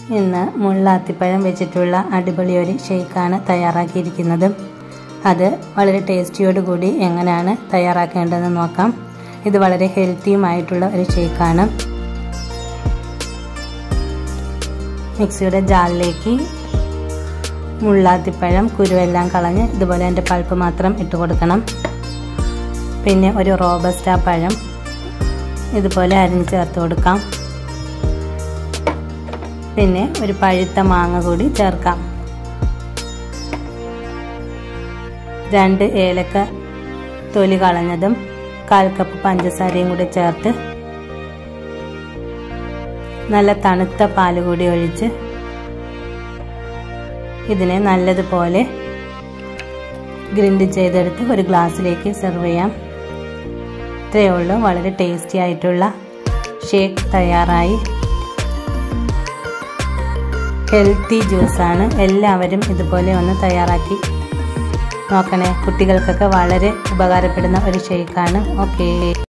ഇന്ന് മുള്ളാത്തിപ്പഴം വെച്ചിട്ടുള്ള അടിപൊളി ഒരു ഷെയ്ക്കാണ് തയ്യാറാക്കിയിരിക്കുന്നത് അത് വളരെ ടേസ്റ്റിയോടുകൂടി എങ്ങനെയാണ് തയ്യാറാക്കേണ്ടതെന്ന് നോക്കാം ഇത് വളരെ ഹെൽത്തിയുമായിട്ടുള്ള ഒരു ഷെയ്ക്കാണ് മിക്സിയുടെ ജാറിലേക്ക് മുള്ളാത്തിപ്പഴം കുരുവെല്ലാം കളഞ്ഞ് ഇതുപോലെ അതിൻ്റെ പൾപ്പ് മാത്രം ഇട്ട് കൊടുക്കണം പിന്നെ ഒരു റോബസ്റ്റ പഴം ഇതുപോലെ അരിഞ്ഞ് ചേർത്ത് കൊടുക്കാം പിന്നെ ഒരു പഴുത്ത മാങ്ങ കൂടി ചേർക്കാം രണ്ട് ഏലക്ക തൊലി കളഞ്ഞതും കാൽ കപ്പ് പഞ്ചസാരയും കൂടി ചേർത്ത് നല്ല തണുത്ത പാൽ കൂടി ഒഴിച്ച് ഇതിനെ നല്ലതുപോലെ ഗ്രൈൻഡ് ചെയ്തെടുത്ത് ഒരു ഗ്ലാസ്സിലേക്ക് സെർവ് ചെയ്യാം ഇത്രയേ ഉള്ളൂ വളരെ ടേസ്റ്റി ആയിട്ടുള്ള ഷേക്ക് തയ്യാറായി ഹെൽത്തി ജ്യൂസാണ് എല്ലാവരും ഇതുപോലെ ഒന്ന് തയ്യാറാക്കി നോക്കണേ കുട്ടികൾക്കൊക്കെ വളരെ ഉപകാരപ്പെടുന്ന ഒരു ഷേക്കാണ് ഓക്കേ